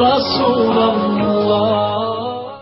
رسول الله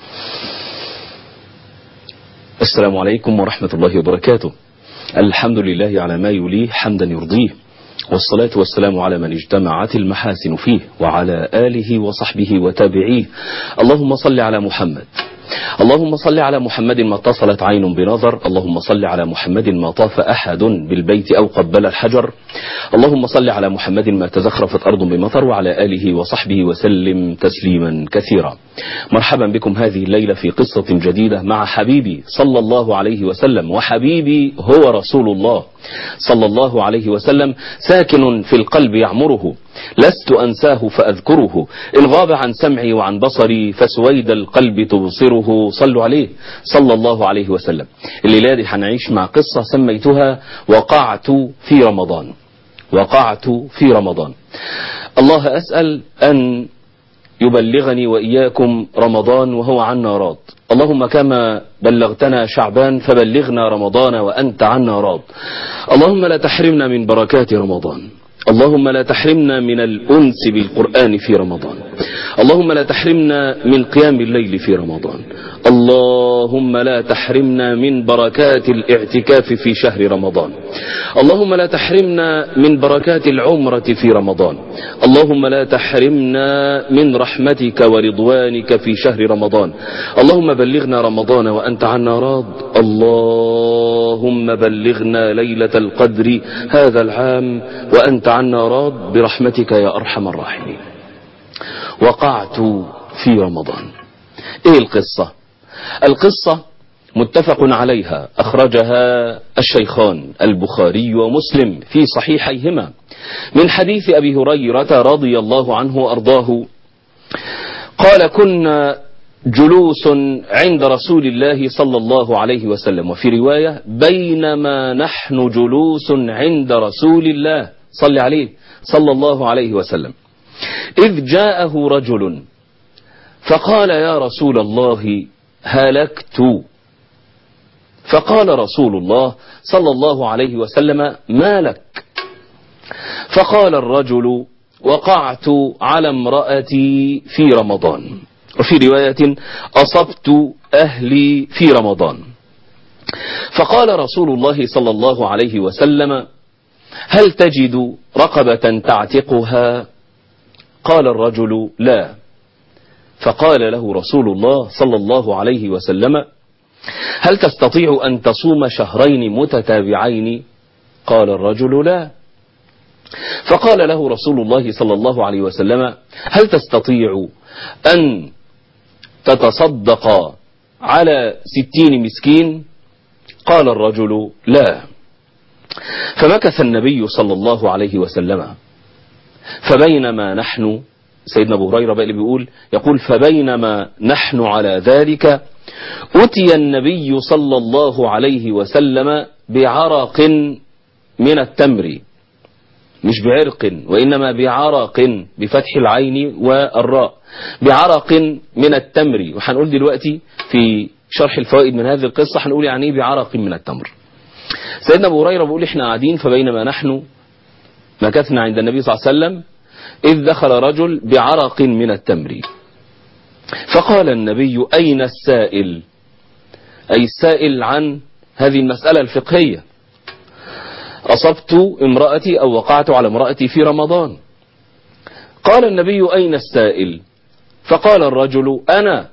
السلام عليكم ورحمة الله وبركاته الحمد لله على ما يليه حمدا يرضيه والصلاة والسلام على من اجتمعت المحاسن فيه وعلى آله وصحبه وتابعيه اللهم صل على محمد اللهم صل على محمد ما اتصلت عين بنظر اللهم صل على محمد ما طاف أحد بالبيت أو قبل الحجر اللهم صل على محمد ما تزخرفت أرض بمطر وعلى آله وصحبه وسلم تسليما كثيرا مرحبا بكم هذه الليلة في قصة جديدة مع حبيبي صلى الله عليه وسلم وحبيبي هو رسول الله صلى الله عليه وسلم ساكن في القلب يعمره لست أنساه فأذكره إن غاب عن سمعي وعن بصري فسويد القلب تبصره صلوا عليه صلى الله عليه وسلم الليلة دي هنعيش مع قصة سميتها وقعت في رمضان وقعت في رمضان الله أسأل أن يبلغني وإياكم رمضان وهو عنا راض اللهم كما بلغتنا شعبان فبلغنا رمضان وأنت عنا راض اللهم لا تحرمنا من بركات رمضان اللهم لا تحرمنا من الأنس بالقرآن في رمضان اللهم لا تحرمنا من قيام الليل في رمضان اللهم لا تحرمنا من بركات الاعتكاف في شهر رمضان اللهم لا تحرمنا من بركات العمرة في رمضان اللهم لا تحرمنا من رحمتك ورضوانك في شهر رمضان اللهم بلغنا رمضان وأنت عنا راض اللهم بلغنا ليلة القدر هذا العام وأنت عنا راض برحمتك يا أرحم الراحمين وقعت في رمضان ايه القصة القصة متفق عليها أخرجها الشيخان البخاري ومسلم في صحيحيهما من حديث أبي هريرة رضي الله عنه وأرضاه قال كنا جلوس عند رسول الله صلى الله عليه وسلم وفي رواية بينما نحن جلوس عند رسول الله صلى عليه صلى الله عليه وسلم إذ جاءه رجل فقال يا رسول الله هلكت فقال رسول الله صلى الله عليه وسلم ما لك فقال الرجل وقعت على امرأتي في رمضان وفي رواية أصبت أهلي في رمضان فقال رسول الله صلى الله عليه وسلم هل تجد رقبة تعتقها قال الرجل لا فقال له رسول الله صلى الله عليه وسلم هل تستطيع أن تصوم شهرين متتابعين قال الرجل لا فقال له رسول الله صلى الله عليه وسلم هل تستطيع أن تتصدق على ستين مسكين قال الرجل لا فمكث النبي صلى الله عليه وسلم فبينما نحن سيدنا ابو هريره بقى اللي بيقول يقول فبينما نحن على ذلك أتي النبي صلى الله عليه وسلم بعرق من التمر مش بعرق وإنما بعرق بفتح العين والراء بعرق من التمر وهنقول دلوقتي في شرح الفوائد من هذه القصة هنقول يعني ايه بعرق من التمر سيدنا أبو هريرة بيقول احنا قاعدين فبينما نحن مكثنا عند النبي صلى الله عليه وسلم إذ دخل رجل بعرق من التمر فقال النبي أين السائل أي السائل عن هذه المسألة الفقهية أصبت امرأتي أو وقعت على امرأتي في رمضان قال النبي أين السائل فقال الرجل أنا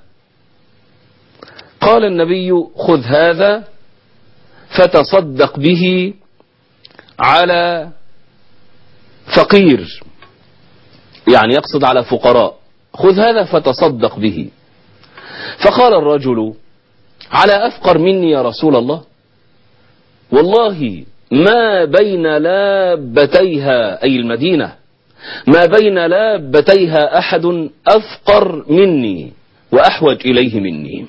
قال النبي خذ هذا فتصدق به على فقير يعني يقصد على فقراء خذ هذا فتصدق به فقال الرجل على أفقر مني يا رسول الله والله ما بين لابتيها أي المدينة ما بين لابتيها أحد أفقر مني وأحوج إليه مني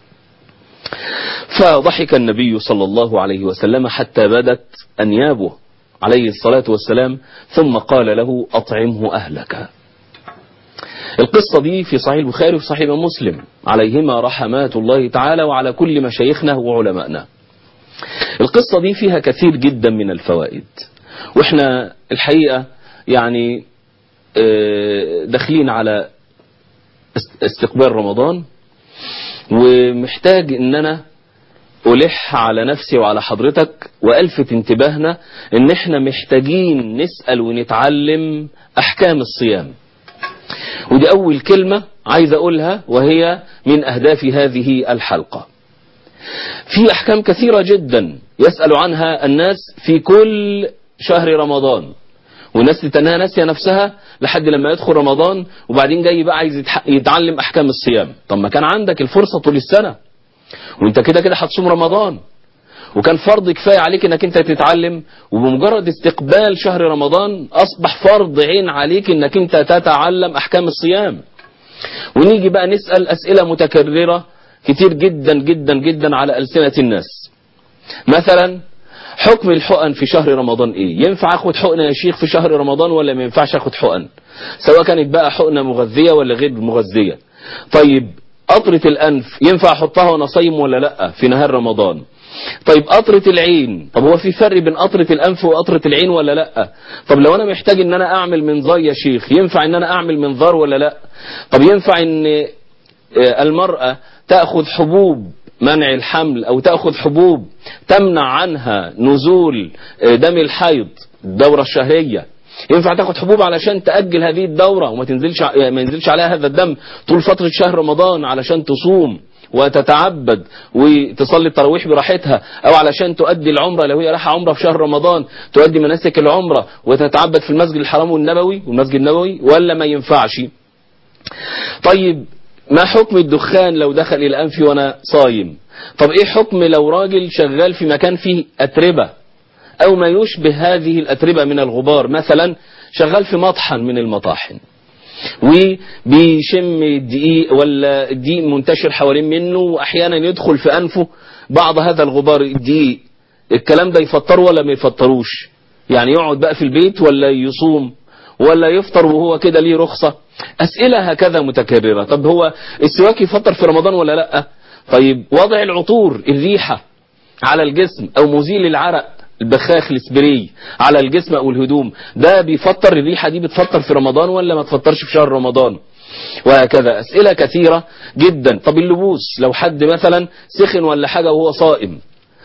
فضحك النبي صلى الله عليه وسلم حتى بدت أنيابه عليه الصلاة والسلام ثم قال له أطعمه أهلك القصة دي في صحيح البخاري وفي صحيح مسلم عليهما رحمات الله تعالى وعلى كل مشايخنا وعلمائنا القصة دي فيها كثير جدا من الفوائد واحنا الحقيقة يعني داخلين على است- استقبال رمضان ومحتاج ان انا ألح على نفسي وعلى حضرتك وألفت انتباهنا إن إحنا محتاجين نسأل ونتعلم أحكام الصيام ودي أول كلمة عايز أقولها وهي من أهداف هذه الحلقة في أحكام كثيرة جدا يسأل عنها الناس في كل شهر رمضان والناس تتناها ناسية نفسها لحد لما يدخل رمضان وبعدين جاي بقى عايز يتح- يتعلم أحكام الصيام طب ما كان عندك الفرصة طول السنة وانت كده كده هتصوم رمضان وكان فرض كفاية عليك انك انت تتعلم وبمجرد استقبال شهر رمضان اصبح فرض عين عليك انك انت تتعلم احكام الصيام ونيجي بقى نسأل اسئلة متكررة كتير جدا جدا جدا على ألسنة الناس مثلا حكم الحقن في شهر رمضان ايه ينفع اخد حقنة يا شيخ في شهر رمضان ولا ما ينفعش اخد حقن سواء كانت بقى حقنة مغذية ولا غير مغذية طيب قطرة الأنف ينفع أحطها وأنا صايم ولا لأ في نهار رمضان طيب قطرة العين طب هو في فرق بين قطرة الأنف وقطرة العين ولا لأ طب لو أنا محتاج إن أنا أعمل منظار يا شيخ ينفع إن أنا أعمل منظار ولا لأ طب ينفع إن آه، المرأة تأخذ حبوب منع الحمل أو تأخذ حبوب تمنع عنها نزول آه، دم الحيض الدورة الشهرية ينفع تاخد حبوب علشان تأجل هذه الدورة وما تنزلش ع- ما ينزلش عليها هذا الدم طول فترة شهر رمضان علشان تصوم وتتعبد وتصلي التراويح براحتها او علشان تؤدي العمره لو هي رايحه عمره في شهر رمضان تؤدي مناسك العمره وتتعبد في المسجد الحرام والنبوي والمسجد النبوي ولا ما ينفعش طيب ما حكم الدخان لو دخل الى انفي وانا صايم طب ايه حكم لو راجل شغال في مكان فيه اتربه او ما يشبه هذه الاتربه من الغبار مثلا شغال في مطحن من المطاحن وبيشم الدقيق ولا الدقيق منتشر حوالين منه واحيانا يدخل في انفه بعض هذا الغبار الدقيق الكلام ده يفطره ولا ما يفطروش يعني يقعد بقى في البيت ولا يصوم ولا يفطر وهو كده ليه رخصة أسئلة هكذا متكررة طب هو السواك يفطر في رمضان ولا لأ طيب وضع العطور الريحة على الجسم أو مزيل العرق البخاخ السبري على الجسم أو الهدوم ده بيفطر الريحة دي بتفطر في رمضان ولا ما تفطرش في شهر رمضان وهكذا أسئلة كثيرة جدا طب اللبوس لو حد مثلا سخن ولا حاجة وهو صائم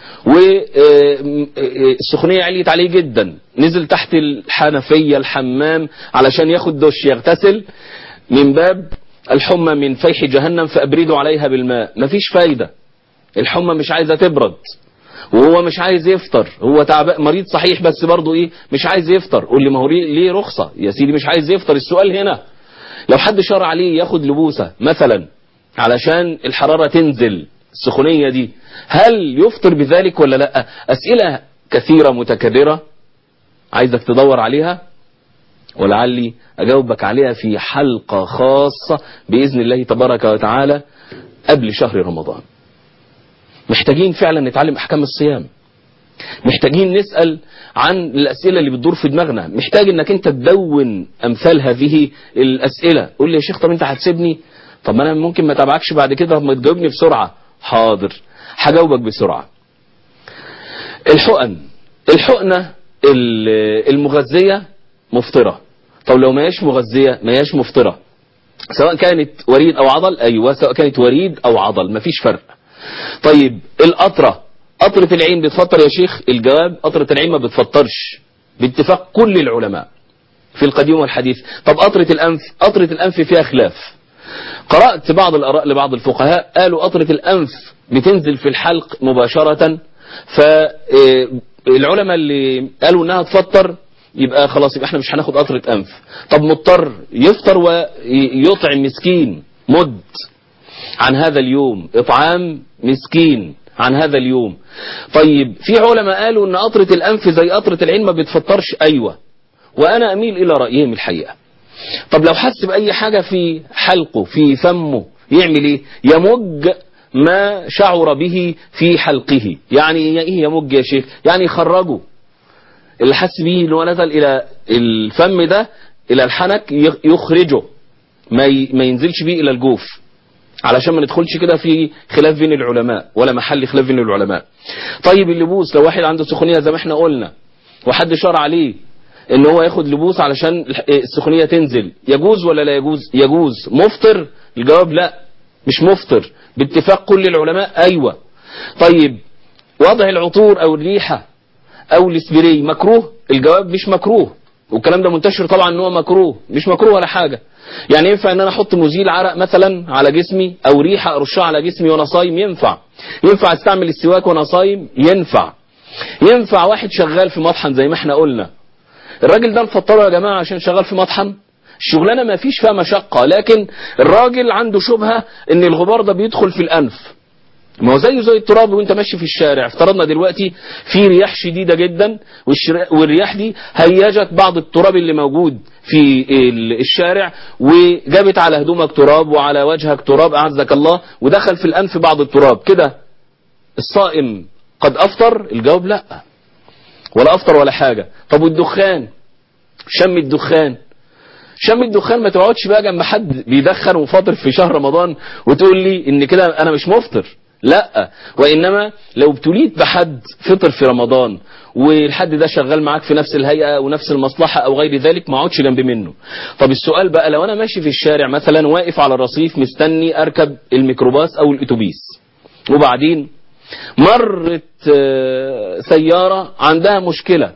والسخونية عليت عليه جدا نزل تحت الحنفية الحمام علشان ياخد دش يغتسل من باب الحمى من فيح جهنم فأبردوا عليها بالماء مفيش فايدة الحمى مش عايزة تبرد وهو مش عايز يفطر هو تعبان مريض صحيح بس برضه ايه مش عايز يفطر قول لي ما هو ليه رخصة يا سيدي مش عايز يفطر السؤال هنا لو حد شرع عليه ياخد لبوسة مثلا علشان الحرارة تنزل السخونية دي هل يفطر بذلك ولا لا أسئلة كثيرة متكررة عايزك تدور عليها ولعلي أجاوبك عليها في حلقة خاصة بإذن الله تبارك وتعالى قبل شهر رمضان محتاجين فعلا نتعلم أحكام الصيام محتاجين نسأل عن الأسئلة اللي بتدور في دماغنا محتاج انك انت تدون امثال هذه الأسئلة قول لي يا شيخ طب انت هتسيبني طب ما انا ممكن ما اتابعكش بعد كده ما تجاوبني بسرعة حاضر هجاوبك بسرعة الحقن الحقنة المغذية مفطرة طب لو ما هياش مغذية ما هياش مفطرة سواء كانت وريد او عضل ايوه سواء كانت وريد او عضل مفيش فرق طيب القطرة قطرة العين بتفطر يا شيخ الجواب قطرة العين ما بتفطرش باتفاق كل العلماء في القديم والحديث طب قطرة الأنف قطرة الأنف فيها خلاف قرأت بعض الآراء لبعض الفقهاء قالوا قطرة الأنف بتنزل في الحلق مباشرة فالعلماء اللي قالوا انها تفطر يبقى خلاص يبقى احنا مش هناخد قطرة أنف طب مضطر يفطر ويطعم مسكين مد عن هذا اليوم إطعام مسكين عن هذا اليوم طيب في علماء قالوا ان قطرة الأنف زي قطرة العين ما بتفطرش أيوة وأنا أميل إلى رأيهم الحقيقة طب لو حس بأي حاجة في حلقه في فمه يعمل إيه يمج ما شعر به في حلقه يعني إيه يمج يا شيخ يعني يخرجه اللي حس به ان هو نزل إلى الفم ده إلى الحنك يخرجه ما ما ينزلش بيه إلى الجوف علشان ما ندخلش كده في خلاف بين العلماء ولا محل خلاف بين العلماء طيب اللبوس لو واحد عنده سخونية زي ما احنا قلنا وحد شرع عليه ان هو ياخد لبوس علشان السخونية تنزل يجوز ولا لا يجوز يجوز مفطر الجواب لا مش مفطر باتفاق كل العلماء ايوه طيب وضع العطور او الريحة او الاسبري مكروه الجواب مش مكروه والكلام ده منتشر طبعا ان هو مكروه مش مكروه ولا حاجة يعني ينفع ان انا احط مزيل عرق مثلا على جسمي او ريحة ارشها على جسمي وانا صايم ينفع ينفع استعمل السواك وانا صايم ينفع ينفع واحد شغال في مطحن زي ما احنا قلنا الراجل ده نفطره يا جماعة عشان شغال في مطحن الشغلانة ما فيش فيها مشقة لكن الراجل عنده شبهة ان الغبار ده بيدخل في الانف ما هو زيه زي التراب وانت ماشي في الشارع افترضنا دلوقتي في رياح شديدة جدا والرياح دي هيجت بعض التراب اللي موجود في الشارع وجابت على هدومك تراب وعلى وجهك تراب اعزك الله ودخل في الانف بعض التراب كده الصائم قد افطر الجواب لا ولا افطر ولا حاجة طب والدخان شم الدخان شم الدخان ما تقعدش بقى جنب حد بيدخن وفاطر في شهر رمضان وتقول لي ان كده انا مش مفطر لا وإنما لو ابتليت بحد فطر في رمضان والحد ده شغال معاك في نفس الهيئة ونفس المصلحة أو غير ذلك ما اقعدش جنب منه طب السؤال بقى لو أنا ماشي في الشارع مثلا واقف على الرصيف مستني أركب الميكروباص أو الأتوبيس وبعدين مرت سيارة عندها مشكلة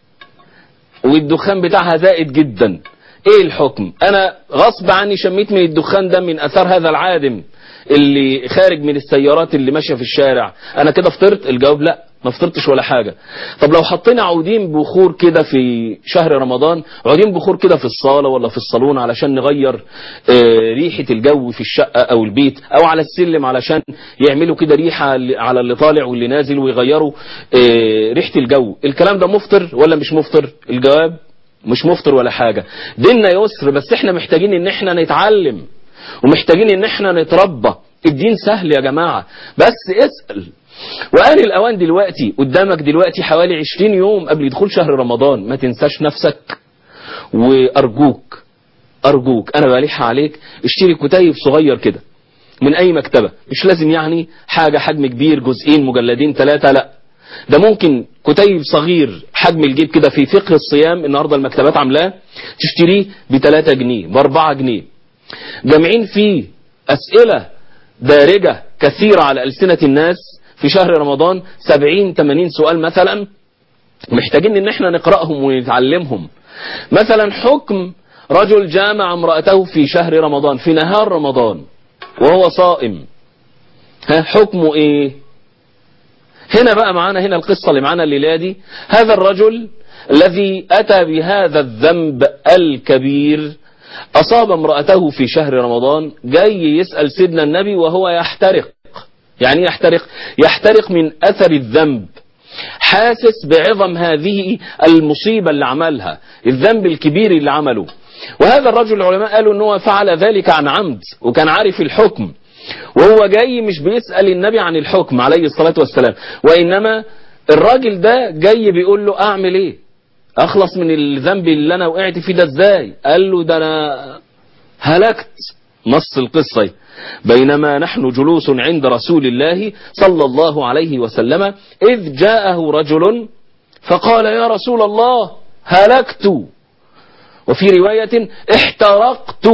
والدخان بتاعها زائد جدا ايه الحكم انا غصب عني شميت من الدخان ده من اثار هذا العادم اللي خارج من السيارات اللي ماشيه في الشارع انا كده فطرت الجواب لا ما فطرتش ولا حاجة طب لو حطينا عودين بخور كده في شهر رمضان عودين بخور كده في الصالة ولا في الصالون علشان نغير آه ريحة الجو في الشقة او البيت او على السلم علشان يعملوا كده ريحة على اللي طالع واللي نازل ويغيروا آه ريحة الجو الكلام ده مفطر ولا مش مفطر الجواب مش مفطر ولا حاجة ديننا يسر بس احنا محتاجين ان احنا نتعلم ومحتاجين ان احنا نتربى الدين سهل يا جماعة بس اسأل وآن الأوان دلوقتي قدامك دلوقتي حوالي 20 يوم قبل دخول شهر رمضان ما تنساش نفسك وأرجوك أرجوك أنا بلح عليك اشتري كتيب صغير كده من أي مكتبة مش لازم يعني حاجة حجم كبير جزئين مجلدين ثلاثة لا ده ممكن كتيب صغير حجم الجيب كده في فقه الصيام النهاردة المكتبات عاملاه تشتريه ب 3 جنيه ب 4 جنيه جامعين فيه أسئلة دارجة كثيرة على ألسنة الناس في شهر رمضان 70 80 سؤال مثلا محتاجين ان احنا نقرأهم ونتعلمهم مثلا حكم رجل جامع امرأته في شهر رمضان في نهار رمضان وهو صائم ها حكمه ايه هنا بقى معانا هنا القصة اللي معانا الليلة دي هذا الرجل الذي أتى بهذا الذنب الكبير أصاب امرأته في شهر رمضان جاي يسأل سيدنا النبي وهو يحترق يعني يحترق يحترق من أثر الذنب حاسس بعظم هذه المصيبة اللي عملها الذنب الكبير اللي عمله وهذا الرجل العلماء قالوا أنه فعل ذلك عن عمد وكان عارف الحكم وهو جاي مش بيسأل النبي عن الحكم عليه الصلاة والسلام وإنما الراجل ده جاي بيقول له أعمل إيه أخلص من الذنب اللي أنا وقعت فيه ده إزاي قال له ده أنا هلكت نص القصة بينما نحن جلوس عند رسول الله صلى الله عليه وسلم إذ جاءه رجل فقال يا رسول الله هلكت وفي رواية احترقت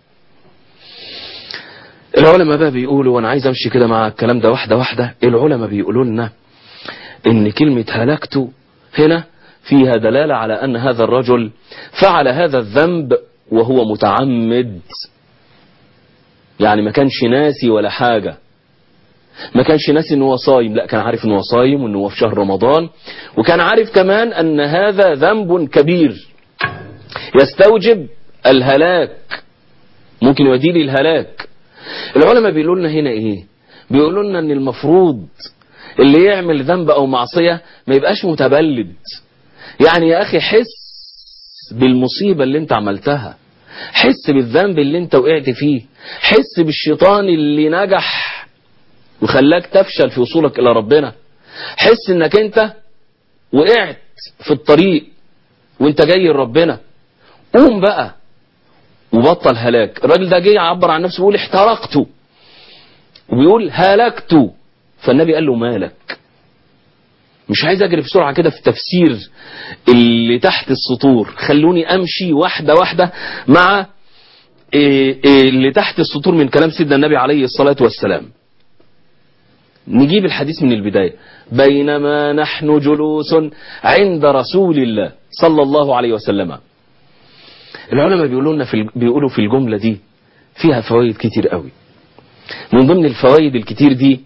العلماء بقى بيقولوا وانا عايز امشي كده مع الكلام ده واحدة واحدة العلماء بيقولوا لنا ان كلمة هلكت هنا فيها دلالة على ان هذا الرجل فعل هذا الذنب وهو متعمد يعني ما كانش ناسي ولا حاجة ما كانش ناسي ان هو صايم لا كان عارف ان هو صايم وان هو في شهر رمضان وكان عارف كمان ان هذا ذنب كبير يستوجب الهلاك ممكن يودي لي الهلاك العلماء بيقولوا لنا هنا ايه بيقولوا لنا ان المفروض اللي يعمل ذنب او معصية ما يبقاش متبلد يعني يا اخي حس بالمصيبة اللي انت عملتها حس بالذنب اللي انت وقعت فيه حس بالشيطان اللي نجح وخلاك تفشل في وصولك الى ربنا حس انك انت وقعت في الطريق وانت جاي لربنا قوم بقى وبطل هلاك الراجل ده جه يعبر عن نفسه بيقول احترقت وبيقول هلكت فالنبي قال له مالك مش عايز اجري بسرعة كده في التفسير اللي تحت السطور خلوني امشي واحدة واحدة مع إيه إيه اللي تحت السطور من كلام سيدنا النبي عليه الصلاة والسلام نجيب الحديث من البداية بينما نحن جلوس عند رسول الله صلى الله عليه وسلم العلماء بيقولوا لنا في بيقولوا في الجملة دي فيها فوائد كتير قوي من ضمن الفوائد الكتير دي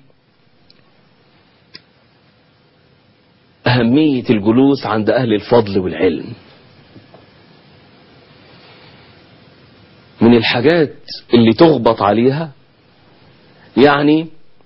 أهمية الجلوس عند أهل الفضل والعلم من الحاجات اللي تغبط عليها يعني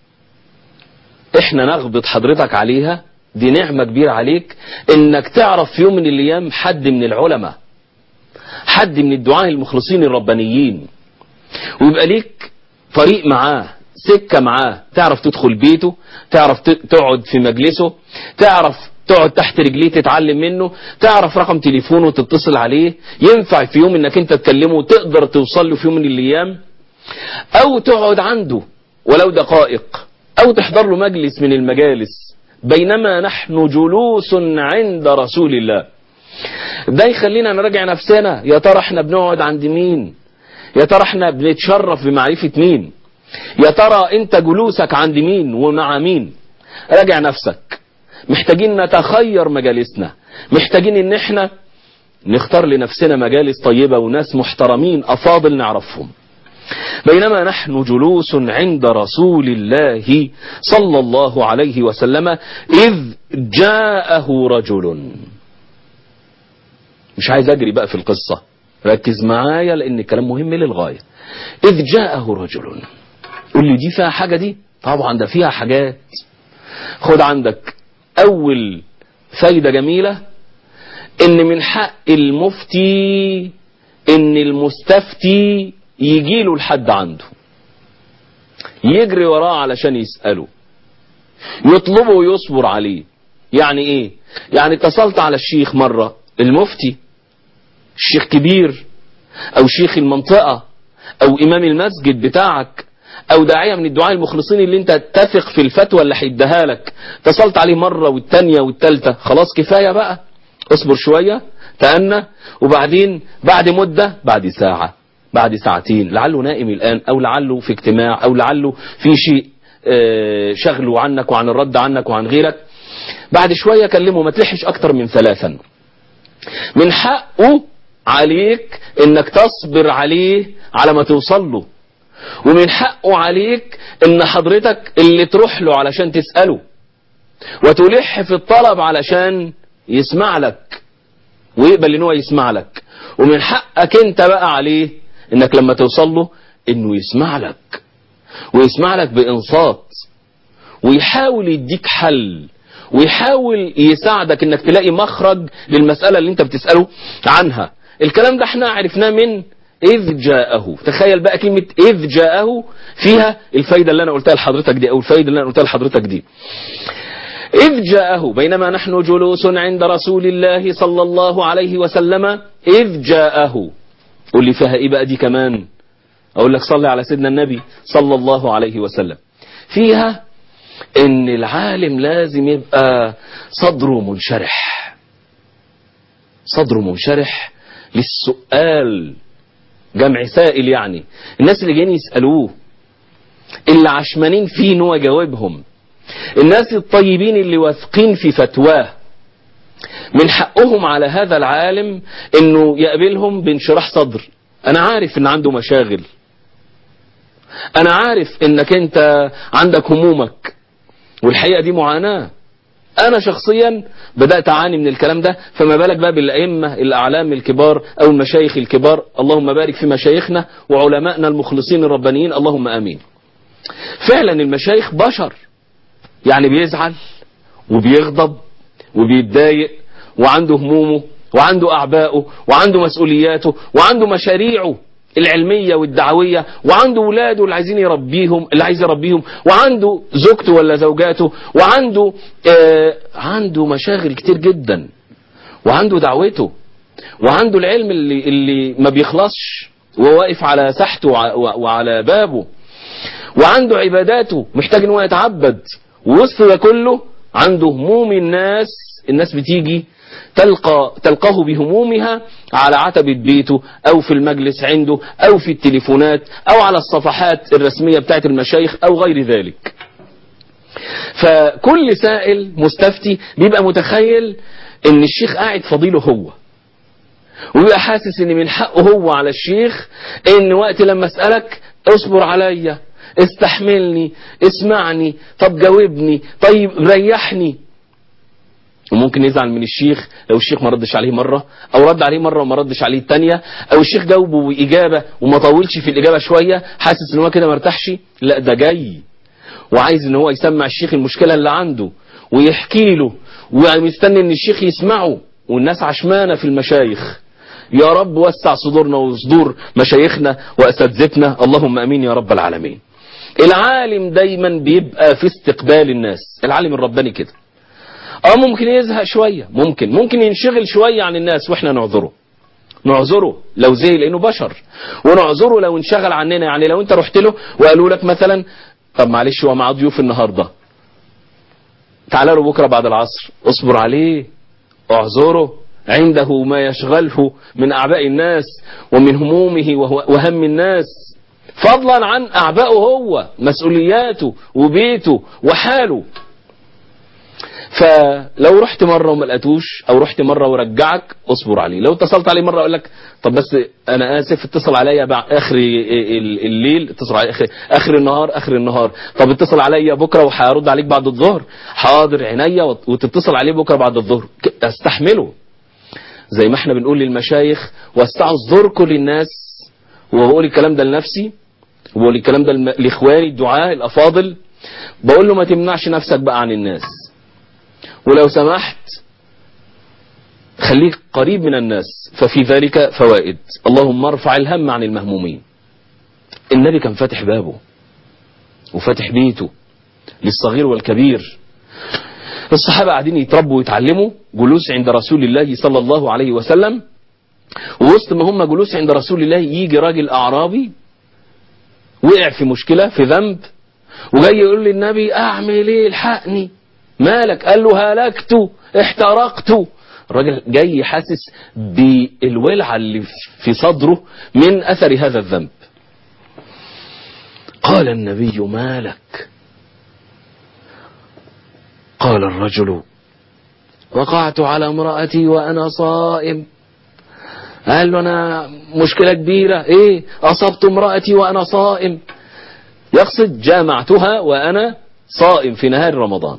احنا نغبط حضرتك عليها دي نعمة كبيرة عليك انك تعرف في يوم من الايام حد من العلماء حد من الدعاة المخلصين الربانيين ويبقى ليك طريق معاه سكة معاه تعرف تدخل بيته تعرف تقعد في مجلسه تعرف تقعد تحت رجليه تتعلم منه تعرف رقم تليفونه وتتصل عليه ينفع في يوم انك انت تكلمه وتقدر توصل له في يوم من الايام او تقعد عنده ولو دقائق او تحضر له مجلس من المجالس بينما نحن جلوس عند رسول الله ده يخلينا نراجع نفسنا يا ترى احنا بنقعد عند مين يا ترى احنا بنتشرف بمعرفة مين يا ترى انت جلوسك عند مين ومع مين راجع نفسك محتاجين نتخير مجالسنا محتاجين ان احنا نختار لنفسنا مجالس طيبة وناس محترمين افاضل نعرفهم بينما نحن جلوس عند رسول الله صلى الله عليه وسلم إذ جاءه رجل مش عايز أجري بقى في القصة ركز معايا لأن الكلام مهم للغاية إذ جاءه رجل قول لي دي فيها حاجة دي طبعا ده فيها حاجات خد عندك أول فايدة جميلة إن من حق المفتي إن المستفتي يجي له لحد عنده يجري وراه علشان يسأله يطلبه ويصبر عليه يعني ايه يعني اتصلت على الشيخ مرة المفتي الشيخ كبير او شيخ المنطقة او امام المسجد بتاعك او داعية من الدعاء المخلصين اللي انت تثق في الفتوى اللي هيديها لك اتصلت عليه مرة والتانية والتالتة خلاص كفاية بقى اصبر شوية تأنى وبعدين بعد مدة بعد ساعة بعد ساعتين لعله نائم الآن أو لعله في اجتماع أو لعله في شيء شغله عنك وعن الرد عنك وعن غيرك بعد شوية كلمه ما تلحش أكتر من ثلاثا من حقه عليك انك تصبر عليه على ما توصل له ومن حقه عليك ان حضرتك اللي تروح له علشان تسأله وتلح في الطلب علشان يسمع لك ويقبل ان هو يسمع لك ومن حقك انت بقى عليه انك لما توصل له انه يسمع لك ويسمع لك بانصات ويحاول يديك حل ويحاول يساعدك انك تلاقي مخرج للمسألة اللي انت بتسأله عنها الكلام ده احنا عرفناه من إذ جاءه تخيل بقى كلمة إذ جاءه فيها الفايدة اللي أنا قلتها لحضرتك دي أو الفايدة اللي أنا قلتها لحضرتك دي إذ جاءه بينما نحن جلوس عند رسول الله صلى الله عليه وسلم إذ جاءه قول لي فيها إيه بقى دي كمان أقول لك صلي على سيدنا النبي صلى الله عليه وسلم فيها إن العالم لازم يبقى صدره منشرح صدره منشرح للسؤال جمع سائل يعني الناس اللي جايين يسألوه اللي عشمانين فيه ان هو يجاوبهم الناس الطيبين اللي واثقين في فتواه من حقهم على هذا العالم انه يقابلهم بانشراح صدر انا عارف ان عنده مشاغل انا عارف انك انت عندك همومك والحقيقة دي معاناة انا شخصيا بدأت اعاني من الكلام ده فما بالك بقى بالائمة الاعلام الكبار او المشايخ الكبار اللهم بارك في مشايخنا وعلمائنا المخلصين الربانيين اللهم امين فعلا المشايخ بشر يعني بيزعل وبيغضب وبيتضايق وعنده همومه وعنده اعبائه وعنده مسؤولياته وعنده مشاريعه العلمية والدعوية وعنده ولاده اللي عايزين يربيهم اللي عايز يربيهم وعنده زوجته ولا زوجاته وعنده آه عنده مشاغل كتير جدا وعنده دعوته وعنده العلم اللي, اللي ما بيخلصش وهو واقف على ساحته وعلى بابه وعنده عباداته محتاج ان هو يتعبد ووسط ده كله عنده هموم الناس الناس بتيجي تلقى تلقاه بهمومها على عتبة بيته أو في المجلس عنده أو في التليفونات أو على الصفحات الرسمية بتاعت المشايخ أو غير ذلك فكل سائل مستفتي بيبقى متخيل ان الشيخ قاعد فضيله هو ويبقى حاسس ان من حقه هو على الشيخ ان وقت لما اسألك اصبر عليا استحملني اسمعني طب جاوبني طيب ريحني وممكن يزعل من الشيخ لو الشيخ ما ردش عليه مرة او رد عليه مرة وما ردش عليه التانية او الشيخ جاوبه بإجابة وما طولش في الإجابة شوية حاسس ان هو كده مرتاحش لا ده جاي وعايز ان هو يسمع الشيخ المشكلة اللي عنده ويحكي له ومستني ان الشيخ يسمعه والناس عشمانة في المشايخ يا رب وسع صدورنا وصدور مشايخنا واساتذتنا اللهم امين يا رب العالمين العالم دايما بيبقى في استقبال الناس العالم الرباني كده اه ممكن يزهق شوية ممكن ممكن ينشغل شوية عن الناس واحنا نعذره نعذره لو زي لانه بشر ونعذره لو انشغل عننا يعني لو انت رحت له وقالوا لك مثلا طب معلش هو معاه ضيوف النهارده تعال له بكره بعد العصر اصبر عليه اعذره عنده ما يشغله من اعباء الناس ومن همومه وهم الناس فضلا عن اعبائه هو مسؤولياته وبيته وحاله فلو رحت مرة وما لقيتوش او رحت مرة ورجعك اصبر عليه لو اتصلت عليه مرة اقول لك طب بس انا اسف اتصل عليا بعد اخر الليل اتصل علي اخر, اخر النهار اخر النهار طب اتصل عليا بكرة وهرد عليك بعد الظهر حاضر عينيا وتتصل عليه بكرة بعد الظهر استحمله زي ما احنا بنقول للمشايخ وسعوا صدوركم للناس وبقول الكلام ده لنفسي وبقول الكلام ده لاخواني الدعاء الافاضل بقول له ما تمنعش نفسك بقى عن الناس ولو سمحت خليك قريب من الناس ففي ذلك فوائد اللهم ارفع الهم عن المهمومين النبي كان فاتح بابه وفاتح بيته للصغير والكبير الصحابة قاعدين يتربوا ويتعلموا جلوس عند رسول الله صلى الله عليه وسلم ووسط ما هم جلوس عند رسول الله يجي راجل أعرابي وقع في مشكلة في ذنب وجاي يقول للنبي أعمل إيه الحقني مالك قال له هلكت احترقت الراجل جاي حاسس بالولعة اللي في صدره من أثر هذا الذنب قال النبي مالك قال الرجل وقعت على امرأتي وأنا صائم قال له أنا مشكلة كبيرة إيه أصبت امرأتي وأنا صائم يقصد جامعتها وأنا صائم في نهار رمضان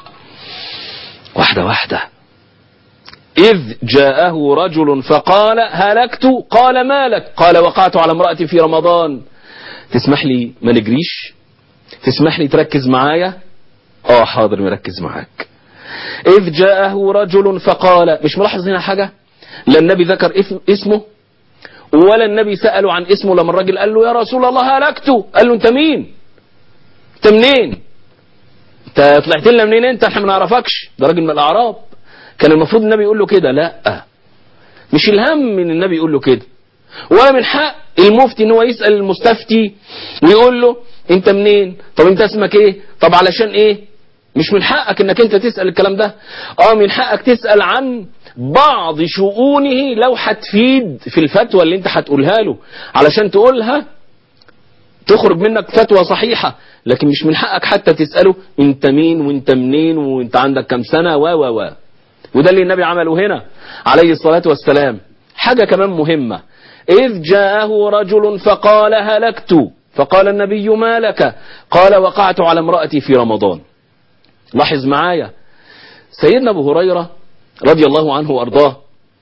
واحدة واحدة إذ جاءه رجل فقال هلكت قال مالك قال وقعت على امرأتي في رمضان تسمح لي ما نجريش تسمح لي تركز معايا اه حاضر مركز معاك إذ جاءه رجل فقال مش ملاحظ هنا حاجة لا النبي ذكر اسمه ولا النبي سأله عن اسمه لما الراجل قال له يا رسول الله هلكت قال له انت مين انت منين انت طلعت لنا منين انت احنا ما نعرفكش ده راجل من الاعراب كان المفروض النبي يقول له كده لا مش الهم من النبي يقول له كده ولا من حق المفتي ان هو يسال المستفتي ويقول له انت منين طب انت اسمك ايه طب علشان ايه مش من حقك انك انت تسال الكلام ده اه من حقك تسال عن بعض شؤونه لو هتفيد في الفتوى اللي انت هتقولها له علشان تقولها تخرج منك فتوى صحيحة لكن مش من حقك حتى تسأله انت مين وانت منين وانت عندك كم سنة و و و وده اللي النبي عمله هنا عليه الصلاة والسلام حاجة كمان مهمة إذ جاءه رجل فقال هلكت فقال النبي ما لك قال وقعت على امرأتي في رمضان لاحظ معايا سيدنا أبو هريرة رضي الله عنه وأرضاه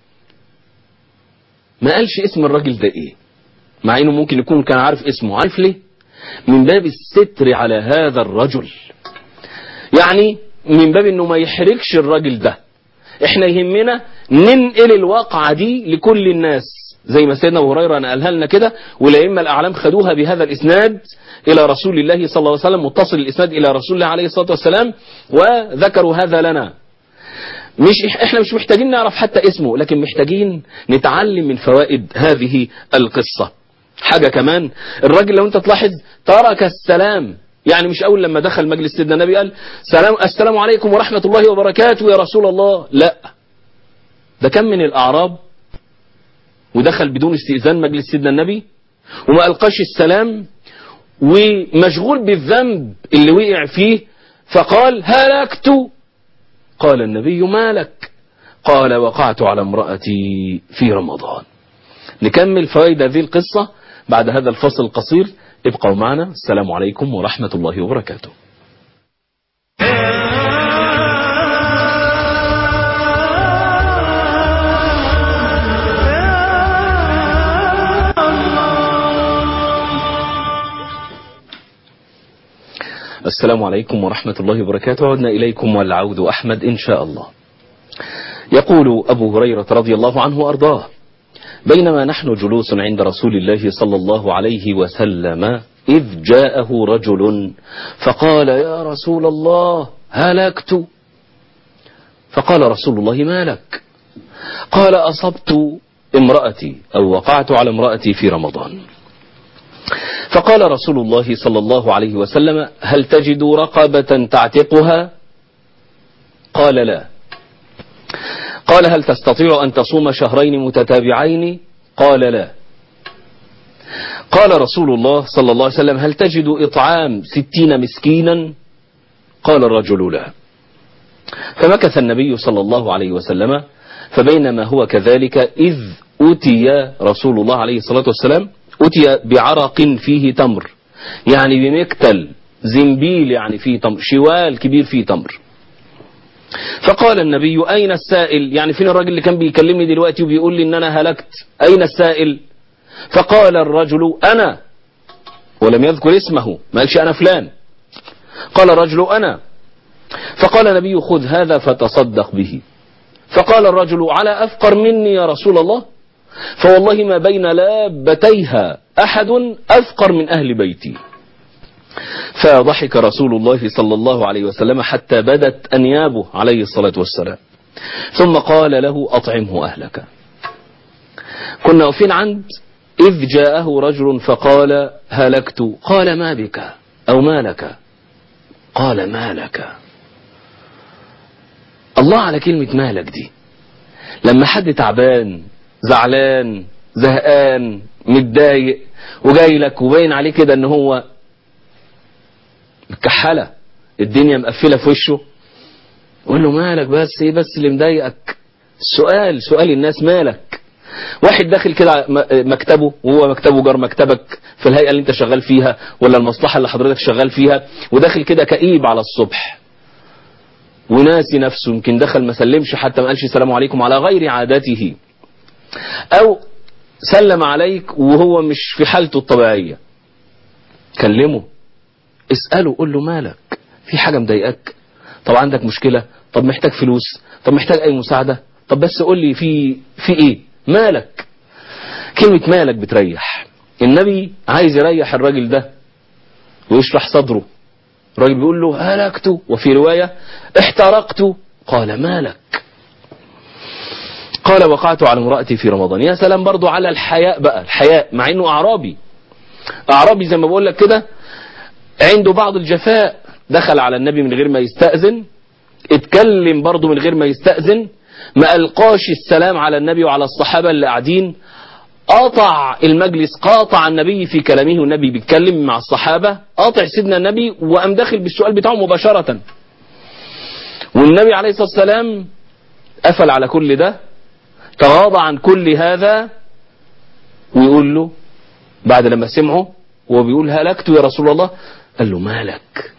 ما قالش اسم الراجل ده ايه مع انه ممكن يكون كان عارف اسمه عارف ليه من باب الستر على هذا الرجل يعني من باب انه ما يحرجش الراجل ده احنا يهمنا ننقل الواقعة دي لكل الناس زي ما سيدنا ابو هريره نقلها لنا كده والائمه الاعلام خدوها بهذا الاسناد الى رسول الله صلى الله عليه وسلم متصل الاسناد الى رسول الله عليه الصلاه والسلام وذكروا هذا لنا مش احنا مش محتاجين نعرف حتى اسمه لكن محتاجين نتعلم من فوائد هذه القصة حاجة كمان الراجل لو انت تلاحظ ترك السلام يعني مش اول لما دخل مجلس سيدنا النبي قال سلام السلام عليكم ورحمة الله وبركاته يا رسول الله لا ده كان من الأعراب ودخل بدون استئذان مجلس سيدنا النبي وما ألقاش السلام ومشغول بالذنب اللي وقع فيه فقال هلكت قال النبي ما لك قال وقعت على امرأتي في رمضان نكمل فوائد هذه القصة بعد هذا الفصل القصير ابقوا معنا السلام عليكم ورحمة الله وبركاته السلام عليكم ورحمة الله وبركاته عدنا إليكم والعود أحمد إن شاء الله يقول أبو هريرة رضي الله عنه وأرضاه بينما نحن جلوس عند رسول الله صلى الله عليه وسلم إذ جاءه رجل فقال يا رسول الله هلكت فقال رسول الله ما لك قال أصبت امرأتي أو وقعت على امرأتي في رمضان فقال رسول الله صلى الله عليه وسلم هل تجد رقبة تعتقها قال لا قال هل تستطيع أن تصوم شهرين متتابعين قال لا قال رسول الله صلى الله عليه وسلم هل تجد إطعام ستين مسكينا قال الرجل لا فمكث النبي صلى الله عليه وسلم فبينما هو كذلك إذ أتي رسول الله عليه الصلاة والسلام أتي بعرق فيه تمر يعني بمكتل زنبيل يعني فيه تمر شوال كبير فيه تمر فقال النبي أين السائل يعني فين الراجل اللي كان بيكلمني دلوقتي وبيقول لي إن أنا هلكت أين السائل فقال الرجل أنا ولم يذكر اسمه ما قالش أنا فلان قال الرجل أنا فقال النبي خذ هذا فتصدق به فقال الرجل على أفقر مني يا رسول الله فوالله ما بين لابتيها أحد أفقر من أهل بيتي فضحك رسول الله صلى الله عليه وسلم حتى بدت أنيابه عليه الصلاة والسلام ثم قال له أطعمه أهلك كنا واقفين عند إذ جاءه رجل فقال هلكت قال ما بك أو ما لك قال ما لك الله على كلمة مالك دي لما حد تعبان زعلان زهقان متضايق وجاي لك وباين عليه كده ان هو مكحلة الدنيا مقفلة في وشه قول له مالك بس ايه بس اللي مضايقك السؤال سؤال الناس مالك واحد داخل كده مكتبه وهو مكتبه جار مكتبك في الهيئة اللي انت شغال فيها ولا المصلحة اللي حضرتك شغال فيها وداخل كده كئيب على الصبح وناسي نفسه يمكن دخل ما سلمش حتى ما قالش السلام عليكم على غير عادته او سلم عليك وهو مش في حالته الطبيعية كلمه اسأله قول له مالك في حاجة مضايقك طب عندك مشكلة طب محتاج فلوس طب محتاج اي مساعدة طب بس قول لي في في ايه مالك كلمة مالك بتريح النبي عايز يريح الراجل ده ويشرح صدره الراجل بيقول له هلكت وفي رواية احترقت قال مالك قال وقعت على امرأتي في رمضان يا سلام برضو على الحياء بقى الحياء مع انه اعرابي اعرابي زي ما بقول لك كده عنده بعض الجفاء دخل على النبي من غير ما يستأذن اتكلم برضو من غير ما يستأذن ما ألقاش السلام على النبي وعلى الصحابة اللي قاعدين قاطع المجلس قاطع النبي في كلامه والنبي بيتكلم مع الصحابة قاطع سيدنا النبي وقام داخل بالسؤال بتاعه مباشرة والنبي عليه الصلاة والسلام قفل على كل ده تغاضى عن كل هذا ويقول له بعد لما سمعه وهو بيقول هلكت يا رسول الله قال له مالك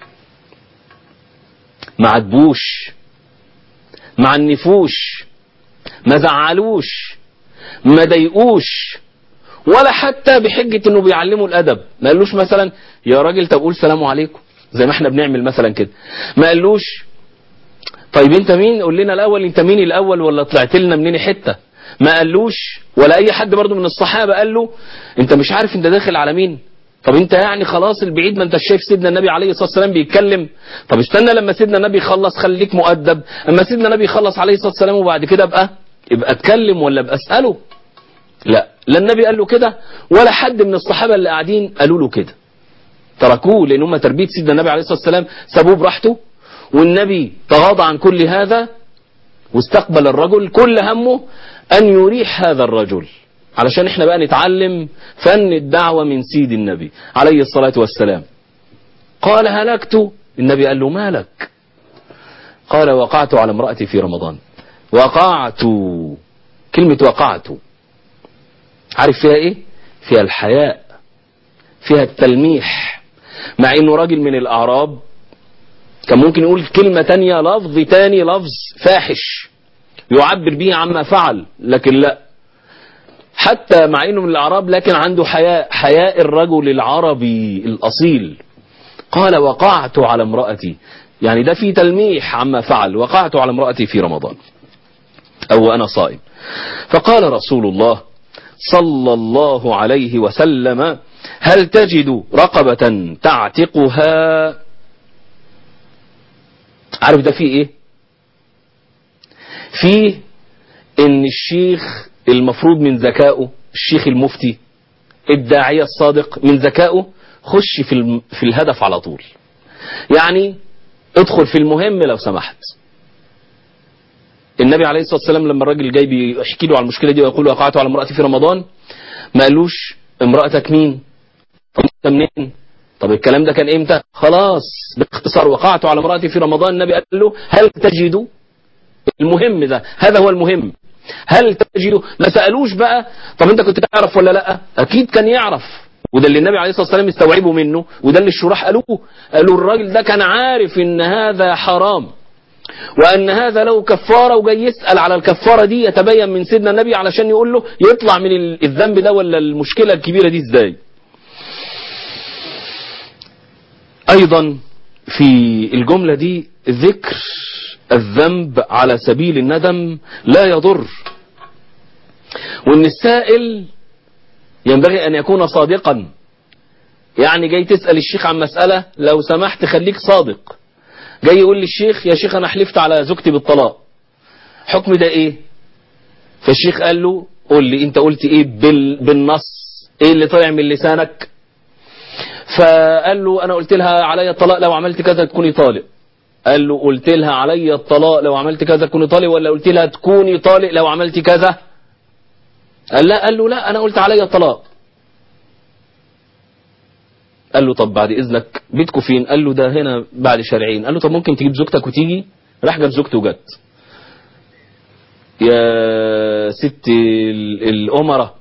ما عاتبوش ما عنفوش ما زعلوش ما ضايقوش ولا حتى بحجة انه بيعلموا الادب ما قالوش مثلا يا راجل طب قول سلام عليكم زي ما احنا بنعمل مثلا كده ما قالوش طيب انت مين قول لنا الاول انت مين الاول ولا طلعت لنا منين حته ما قالوش ولا اي حد برضو من الصحابه قال له انت مش عارف انت داخل على مين طب انت يعني خلاص البعيد ما انت شايف سيدنا النبي عليه الصلاه والسلام بيتكلم طب استنى لما سيدنا النبي يخلص خليك مؤدب اما سيدنا النبي يخلص عليه الصلاه والسلام وبعد كده ابقى يبقى اتكلم ولا ابقى اساله لا لا النبي قال له كده ولا حد من الصحابه اللي قاعدين قالوا له كده تركوه لان هم تربيه سيدنا النبي عليه الصلاه والسلام سابوه براحته والنبي تغاضى عن كل هذا واستقبل الرجل كل همه أن يريح هذا الرجل علشان احنا بقى نتعلم فن الدعوة من سيد النبي عليه الصلاة والسلام قال هلكت النبي قال له مالك قال وقعت على امرأتي في رمضان وقعت كلمة وقعت عارف فيها ايه فيها الحياء فيها التلميح مع انه راجل من الاعراب كان ممكن يقول كلمة تانية لفظ تاني لفظ فاحش يعبر به عما فعل لكن لا حتى مع انه من الاعراب لكن عنده حياء حياء الرجل العربي الاصيل قال وقعت على امرأتي يعني ده في تلميح عما فعل وقعت على امرأتي في رمضان او انا صائم فقال رسول الله صلى الله عليه وسلم هل تجد رقبة تعتقها عارف ده فيه ايه فيه ان الشيخ المفروض من ذكائه الشيخ المفتي الداعية الصادق من ذكائه خش في, الم... في الهدف على طول يعني ادخل في المهم لو سمحت النبي عليه الصلاة والسلام لما الراجل جاي بيحكي له على المشكلة دي ويقول وقعت على امرأتي في رمضان ما قالوش امرأتك مين طب انت منين طب الكلام ده كان امتى خلاص باختصار وقعت على امرأتي في رمضان النبي قال له هل تجد المهم ده هذا هو المهم هل تجد ما سألوش بقى طب انت كنت تعرف ولا لا اكيد كان يعرف وده اللي النبي عليه الصلاة والسلام استوعبه منه وده اللي الشراح قالوه قالوا الراجل ده كان عارف ان هذا حرام وان هذا له كفارة وجاي يسأل على الكفارة دي يتبين من سيدنا النبي علشان يقول له يطلع من الذنب ده ولا المشكلة الكبيرة دي ازاي ايضا في الجملة دي ذكر الذنب على سبيل الندم لا يضر وان السائل ينبغي ان يكون صادقا يعني جاي تسأل الشيخ عن مسألة لو سمحت خليك صادق جاي يقول للشيخ يا شيخ انا حلفت على زوجتي بالطلاق حكم ده ايه فالشيخ قال له قول لي انت قلت ايه بال... بالنص ايه اللي طلع من لسانك فقال له انا قلت لها عليا الطلاق لو عملت كذا تكوني طالق قال له قلت لها عليا الطلاق لو عملت كذا تكوني طالق ولا قلت لها تكوني طالق لو عملت كذا قال لا قال له لا انا قلت عليا الطلاق قال له طب بعد اذنك بيتكم فين قال له ده هنا بعد شارعين قال له طب ممكن تجيب زوجتك وتيجي راح جاب زوجته وجت يا ست ال- الأمرة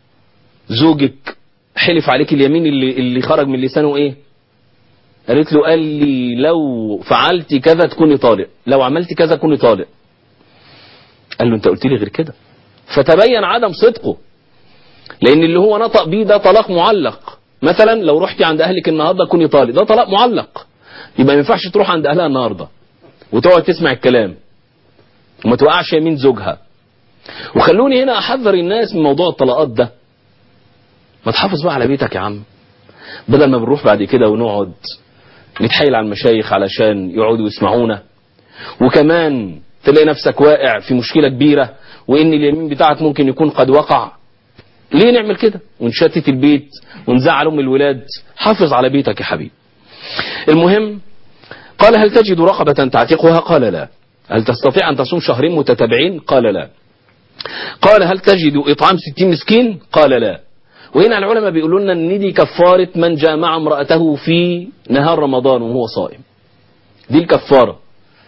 زوجك حلف عليك اليمين اللي, اللي خرج من لسانه ايه قالت له قال لي لو فعلت كذا تكوني طالق لو عملت كذا تكوني طالق قال له انت قلت لي غير كده فتبين عدم صدقه لان اللي هو نطق بيه ده طلاق معلق مثلا لو رحتي عند اهلك النهارده كوني طالق ده طلاق معلق يبقى ما ينفعش تروح عند اهلها النهارده وتقعد تسمع الكلام وما توقعش يمين زوجها وخلوني هنا احذر الناس من موضوع الطلاقات ده ما تحافظ بقى على بيتك يا عم بدل ما بنروح بعد كده ونقعد نتحايل على المشايخ علشان يقعدوا يسمعونا وكمان تلاقي نفسك واقع في مشكلة كبيرة وان اليمين بتاعك ممكن يكون قد وقع ليه نعمل كده ونشتت البيت ونزعل ام الولاد حافظ على بيتك يا حبيبي المهم قال هل تجد رقبة تعتقها قال لا هل تستطيع أن تصوم شهرين متتابعين قال لا قال هل تجد إطعام ستين مسكين قال لا وهنا العلماء بيقولوا لنا ان دي كفارة من جامع امرأته في نهار رمضان وهو صائم دي الكفارة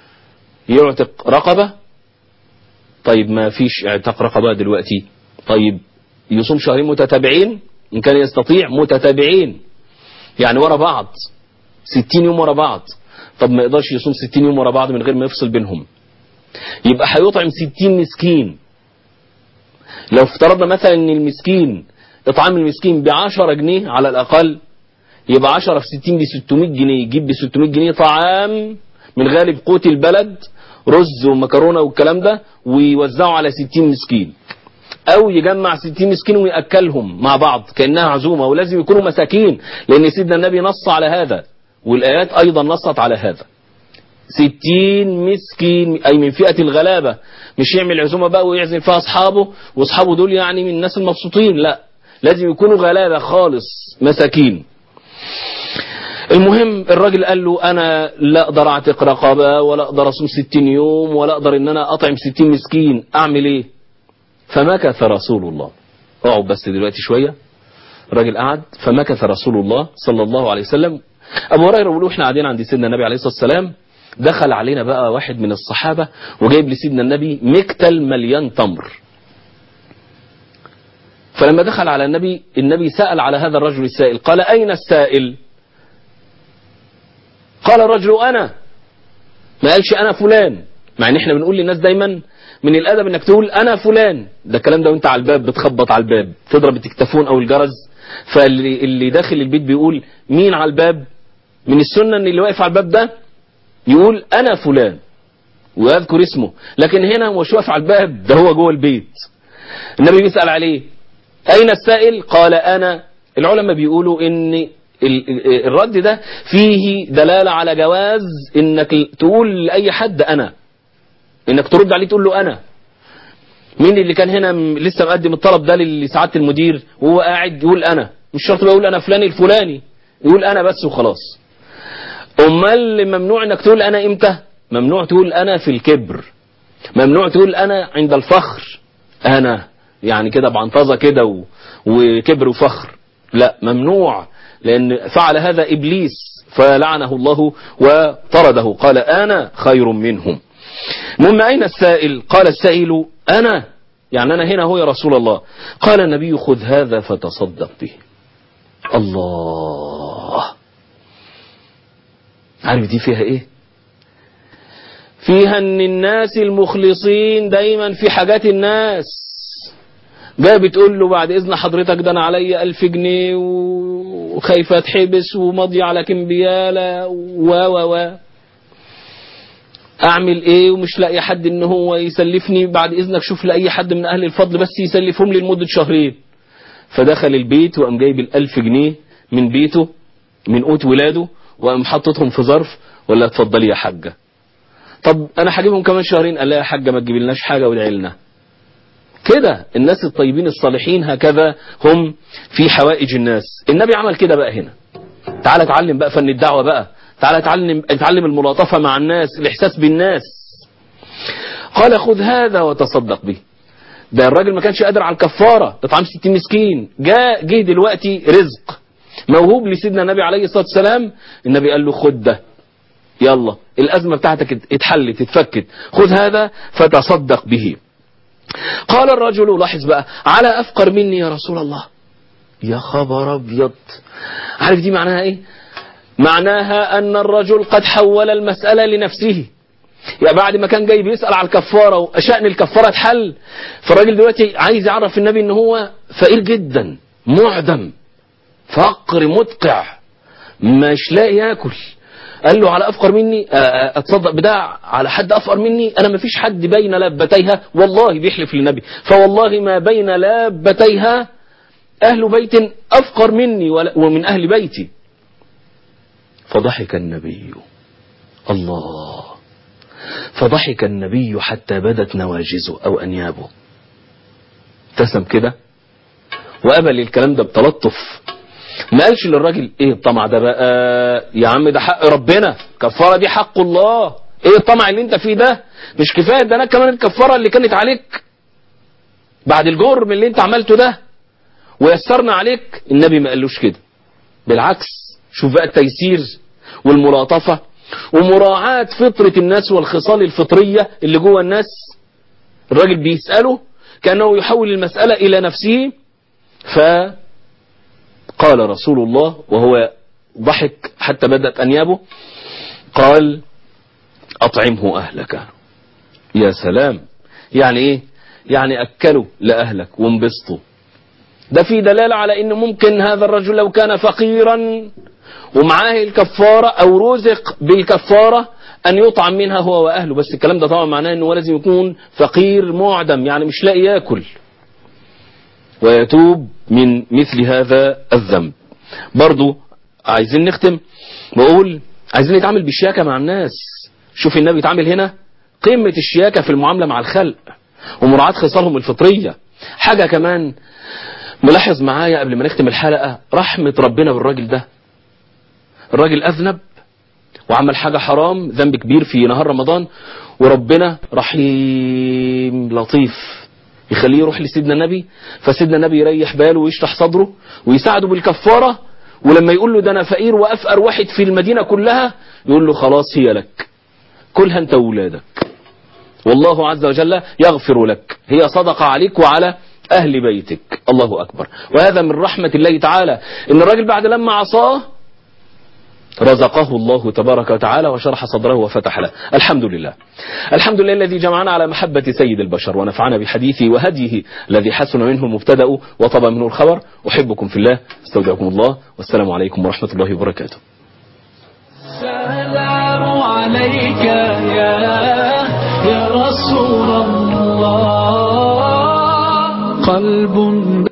يعتق رقبة طيب ما فيش اعتق رقبة دلوقتي طيب يصوم شهرين متتابعين إن كان يستطيع متتابعين يعني ورا بعض ستين يوم ورا بعض طب ما يقدرش يصوم ستين يوم ورا بعض من غير ما يفصل بينهم يبقى هيطعم ستين مسكين لو افترضنا مثلا ان المسكين اطعام المسكين بعشرة جنيه على الاقل يبقى عشرة في ستين بستمائة جنيه يجيب بستمائة جنيه طعام من غالب قوت البلد رز ومكرونة والكلام ده ويوزعه على ستين مسكين او يجمع ستين مسكين ويأكلهم مع بعض كأنها عزومة ولازم يكونوا مساكين لان سيدنا النبي نص على هذا والآيات ايضا نصت على هذا ستين مسكين أي من فئة الغلابة مش يعمل عزومة بقى ويعزم فيها أصحابه وأصحابه دول يعني من الناس المبسوطين لا لازم يكونوا غلابة خالص مساكين المهم الراجل قال له انا لا اقدر اعتق رقبه ولا اقدر اصوم 60 يوم ولا اقدر ان انا اطعم 60 مسكين اعمل ايه فمكث رسول الله اقعد بس دلوقتي شويه الراجل قعد فمكث رسول الله صلى الله عليه وسلم ابو هريره بيقول احنا قاعدين عند سيدنا النبي عليه الصلاه والسلام دخل علينا بقى واحد من الصحابه وجايب لسيدنا النبي مكتل مليان تمر فلما دخل على النبي النبي سأل على هذا الرجل السائل قال أين السائل قال الرجل أنا ما قالش أنا فلان مع ان احنا بنقول للناس دايما من الادب انك تقول انا فلان ده الكلام ده وانت على الباب بتخبط على الباب تضرب التكتفون او الجرس فاللي اللي داخل البيت بيقول مين على الباب من السنه ان اللي واقف على الباب ده يقول انا فلان ويذكر اسمه لكن هنا هو مش واقف على الباب ده هو جوه البيت النبي بيسال عليه اين السائل قال انا العلماء بيقولوا ان الرد ده فيه دلالة على جواز انك تقول لأي حد انا انك ترد عليه تقول له انا مين اللي كان هنا لسه مقدم الطلب ده لسعاده المدير وهو قاعد يقول انا مش شرط يقول انا فلان الفلاني يقول انا بس وخلاص امال ممنوع انك تقول انا امتى ممنوع تقول انا في الكبر ممنوع تقول انا عند الفخر انا يعني كده بعنطزه كده و... وكبر وفخر لا ممنوع لان فعل هذا ابليس فلعنه الله وطرده قال انا خير منهم المهم أين السائل قال السائل أنا يعني أنا هنا هو يا رسول الله قال النبي خذ هذا فتصدق به الله عارف دي فيها ايه فيها ان الناس المخلصين دايما في حاجات الناس جاي بتقول له بعد اذن حضرتك ده انا عليا ألف جنيه وخايفه اتحبس وماضي على كمبياله و و و اعمل ايه ومش لاقي حد ان هو يسلفني بعد اذنك شوف لاي حد من اهل الفضل بس يسلفهم لي لمده شهرين فدخل البيت وقام جايب الألف جنيه من بيته من قوت ولاده وقام حطتهم في ظرف ولا اتفضلي يا حاجة طب انا هجيبهم كمان شهرين قال لا يا حاجة ما تجيبلناش حاجة وادعي لنا كده الناس الطيبين الصالحين هكذا هم في حوائج الناس النبي عمل كده بقى هنا تعال اتعلم بقى فن الدعوة بقى تعال اتعلم اتعلم الملاطفة مع الناس الاحساس بالناس قال خذ هذا وتصدق به ده الراجل ما كانش قادر على الكفارة تطعم 60 مسكين جاء جه دلوقتي رزق موهوب لسيدنا النبي عليه الصلاة والسلام النبي قال له خد ده يلا الأزمة بتاعتك اتحلت اتفكت خذ هذا فتصدق به قال الرجل لاحظ بقى على أفقر مني يا رسول الله يا خبر أبيض عارف دي معناها ايه معناها أن الرجل قد حول المسألة لنفسه يعني بعد ما كان جاي بيسأل على الكفارة وشأن الكفارة اتحل فالراجل دلوقتي عايز يعرف النبي ان هو فقير جدا معدم فقر مدقع مش لاقي ياكل قال له على افقر مني اتصدق بده على حد افقر مني انا ما فيش حد بين لابتيها والله بيحلف للنبي فوالله ما بين لابتيها اهل بيت افقر مني ومن اهل بيتي فضحك النبي الله فضحك النبي حتى بدت نواجزه أو أنيابه ابتسم كده وقبل الكلام ده بتلطف ما قالش للراجل ايه الطمع ده بقى يا عم ده حق ربنا كفارة دي حق الله ايه الطمع اللي انت فيه ده مش كفاية ده انا كمان الكفارة اللي كانت عليك بعد الجرم اللي انت عملته ده ويسرنا عليك النبي ما قالوش كده بالعكس شوف بقى التيسير والملاطفة ومراعاة فطرة الناس والخصال الفطرية اللي جوه الناس الراجل بيسأله كأنه يحول المسألة إلى نفسه فقال رسول الله وهو ضحك حتى بدأت أنيابه قال أطعمه أهلك يا سلام يعني إيه يعني أكلوا لأهلك وانبسطوا ده في دلالة على ان ممكن هذا الرجل لو كان فقيرا ومعاه الكفارة او رزق بالكفارة ان يطعم منها هو واهله بس الكلام ده طبعا معناه انه لازم يكون فقير معدم يعني مش لاقي ياكل ويتوب من مثل هذا الذنب برضو عايزين نختم بقول عايزين نتعامل بالشياكة مع الناس شوف النبي يتعامل هنا قمة الشياكة في المعاملة مع الخلق ومراعاة خصالهم الفطرية حاجة كمان ملاحظ معايا قبل ما نختم الحلقة رحمة ربنا بالراجل ده الراجل أذنب وعمل حاجة حرام ذنب كبير في نهار رمضان وربنا رحيم لطيف يخليه يروح لسيدنا النبي فسيدنا النبي يريح باله ويشرح صدره ويساعده بالكفارة ولما يقول له ده انا فقير وافقر واحد في المدينة كلها يقول له خلاص هي لك كلها انت وولادك والله عز وجل يغفر لك هي صدقة عليك وعلى أهل بيتك الله أكبر وهذا من رحمة الله تعالى إن الراجل بعد لما عصاه رزقه الله تبارك وتعالى وشرح صدره وفتح له الحمد لله الحمد لله الذي جمعنا على محبة سيد البشر ونفعنا بحديثه وهديه الذي حسن منه المبتدأ وطب منه الخبر أحبكم في الله استودعكم الله والسلام عليكم ورحمة الله وبركاته السلام عليك يا يا رسول الله قلب